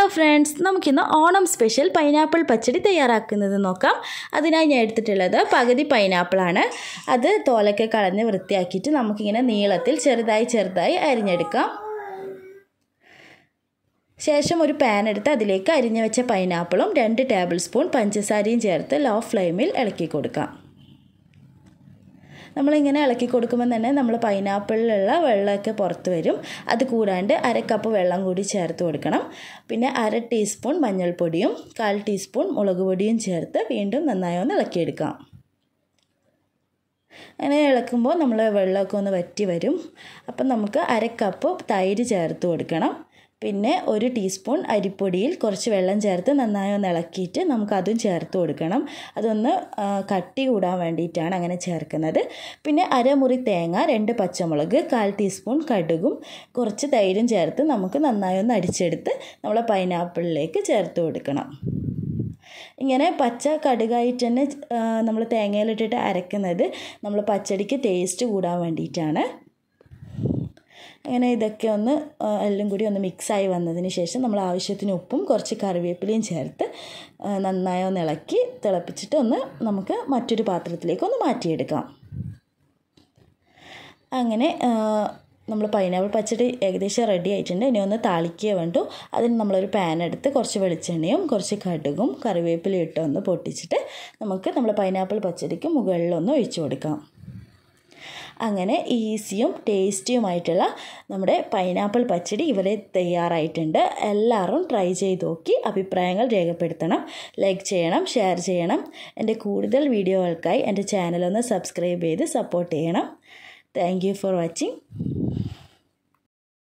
hello friends നമുക്കിന്ന് Onam special pineapple പച്ചടി തയ്യാറാക്കുന്നത് നോക്കാം അതിനായി ഞാൻ എടുത്തിട്ടുള്ളത് പകുതി പൈനാപ്പിളാണ് അത് തോലൊക്കെ കളഞ്ഞ് വൃത്തിയാക്കിയിട്ട് നമുക്കിങ്ങനെ നീളത്തിൽ ചെറുതായി ചെറുതായി അരിഞ്ഞെടുക്കാം ശേഷം ഒരു പാൻ എടുത്ത് അതിലേക്ക് അരിഞ്ഞു വെച്ച പൈനാപ്പിളും രണ്ട് ടേബിൾ സ്പൂൺ പഞ്ചസാരയും ചേർത്ത് ലോ ഫ്ലെയിമിൽ ഇളക്കി കൊടുക്കാം നമ്മളിങ്ങനെ ഇളക്കി കൊടുക്കുമ്പോൾ തന്നെ നമ്മൾ പൈനാപ്പിളിലുള്ള വെള്ളമൊക്കെ പുറത്ത് വരും അത് കൂടാണ്ട് അര കപ്പ് വെള്ളം കൂടി ചേർത്ത് കൊടുക്കണം പിന്നെ അര ടീസ്പൂൺ മഞ്ഞൾപ്പൊടിയും കാൽ ടീസ്പൂൺ മുളക് പൊടിയും ചേർത്ത് വീണ്ടും നന്നായി ഒന്ന് ഇളക്കിയെടുക്കാം അങ്ങനെ ഇളക്കുമ്പോൾ നമ്മൾ വെള്ളമൊക്കെ ഒന്ന് വറ്റി വരും അപ്പം നമുക്ക് അര കപ്പ് തൈര് ചേർത്ത് കൊടുക്കണം പിന്നെ ഒരു ടീസ്പൂൺ അരിപ്പൊടിയിൽ കുറച്ച് വെള്ളം ചേർത്ത് നന്നായി ഒന്ന് ഇളക്കിയിട്ട് നമുക്കതും ചേർത്ത് കൊടുക്കണം അതൊന്ന് കട്ടി കൂടാൻ വേണ്ടിയിട്ടാണ് അങ്ങനെ ചേർക്കുന്നത് പിന്നെ അരമുറി തേങ്ങ രണ്ട് പച്ചമുളക് കാൽ ടീസ്പൂൺ കടുകും കുറച്ച് തൈരും ചേർത്ത് നമുക്ക് നന്നായി ഒന്ന് അടിച്ചെടുത്ത് നമ്മൾ പൈനാപ്പിളിലേക്ക് ചേർത്ത് കൊടുക്കണം ഇങ്ങനെ പച്ച കടുകായിട്ട് തന്നെ നമ്മൾ തേങ്ങയിലിട്ടിട്ട് അരക്കുന്നത് നമ്മൾ പച്ചടിക്ക് ടേസ്റ്റ് കൂടാൻ വേണ്ടിയിട്ടാണ് അങ്ങനെ ഇതൊക്കെ ഒന്ന് എല്ലാം കൂടി ഒന്ന് മിക്സായി വന്നതിന് ശേഷം നമ്മൾ ആവശ്യത്തിന് ഉപ്പും കുറച്ച് കറിവേപ്പിലയും ചേർത്ത് നന്നായി ഒന്ന് ഇളക്കി തിളപ്പിച്ചിട്ട് ഒന്ന് നമുക്ക് മറ്റൊരു പാത്രത്തിലേക്ക് ഒന്ന് മാറ്റിയെടുക്കാം അങ്ങനെ നമ്മൾ പൈനാപ്പിൾ പച്ചടി ഏകദേശം റെഡി ആയിട്ടുണ്ട് ഇനി ഒന്ന് താളിക്കുക വേണ്ടു അതിന് നമ്മളൊരു പാൻ എടുത്ത് കുറച്ച് വെളിച്ചെണ്ണയും കുറച്ച് കടുകും കറിവേപ്പിലയും ഇട്ട് ഒന്ന് പൊട്ടിച്ചിട്ട് നമുക്ക് നമ്മൾ പൈനാപ്പിൾ പച്ചടിക്ക് മുകളിലൊന്ന് ഒഴിച്ചു കൊടുക്കാം അങ്ങനെ ഈസിയും ടേസ്റ്റിയുമായിട്ടുള്ള നമ്മുടെ പൈനാപ്പിൾ പച്ചടി ഇവിടെ തയ്യാറായിട്ടുണ്ട് എല്ലാവരും ട്രൈ ചെയ്ത് നോക്കി അഭിപ്രായങ്ങൾ രേഖപ്പെടുത്തണം ലൈക്ക് ചെയ്യണം ഷെയർ ചെയ്യണം എൻ്റെ കൂടുതൽ വീഡിയോകൾക്കായി എൻ്റെ ചാനലൊന്ന് സബ്സ്ക്രൈബ് ചെയ്ത് സപ്പോർട്ട് ചെയ്യണം താങ്ക് യു ഫോർ വാച്ചിങ്